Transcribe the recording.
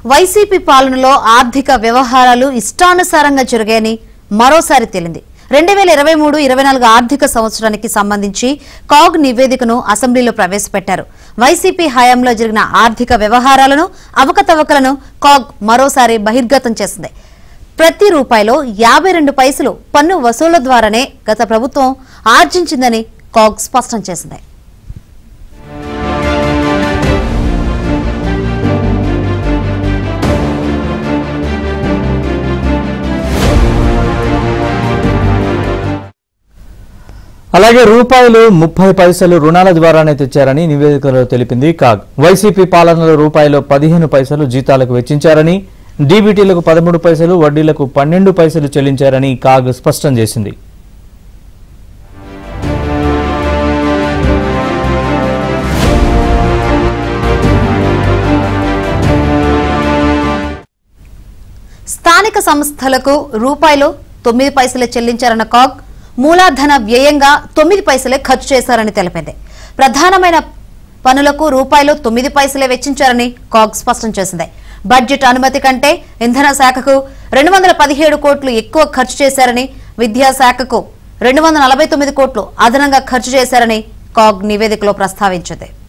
YCP పాలనలో ఆర్థిక వ్యవహారాలు ఇష్టానుసారంగా జరిగాయని మరోసారి తేలింది రెండు వేల ఇరవై మూడు ఇరవై నాలుగు ఆర్థిక సంవత్సరానికి సంబంధించి కాగ్ నివేదికను అసెంబ్లీలో ప్రవేశపెట్టారు వైసీపీ హయాంలో జరిగిన ఆర్థిక వ్యవహారాలను అవకతవకలను కాగ్ మరోసారి బహిర్గతం చేసింది ప్రతి రూపాయిలో యాభై రెండు పైసలు పన్ను వసూళ్ల ద్వారానే గత ప్రభుత్వం ఆర్జించిందని కాగ్ స్పష్టం చేసింది అలాగే రూపాయలు ముప్పై పైసలు రుణాల ద్వారానే తెచ్చారని నివేదికలో తెలిపింది కాగ్ వైసీపీ పాలనలో రూపాయలు పదిహేను పైసలు జీతాలకు వెచ్చించారని డీబీటీలకు పదమూడు పైసలు వడ్డీలకు పన్నెండు పైసలు చెల్లించారని కాగ్ స్పష్టం చేసింది స్థానిక సంస్థలకు రూపాయలు తొమ్మిది పైసలే చెల్లించారన్న కాగ్ మూలధన వ్యయంగా తొమ్మిది పైసలే ఖర్చు చేశారని తెలిపింది ప్రధానమైన పనులకు రూపాయలు తొమ్మిది పైసలే వెచ్చించారని కాగ్ స్పష్టం చేసింది బడ్జెట్ అనుమతి కంటే ఇంధన శాఖకు రెండు వందల పదిహేడు కోట్లు ఎక్కువ ఖర్చు చేశారని విద్యాశాఖకు రెండు వందల నలభై తొమ్మిది కోట్లు అదనంగా ఖర్చు చేశారని కాగ్ నివేదికలో ప్రస్తావించింది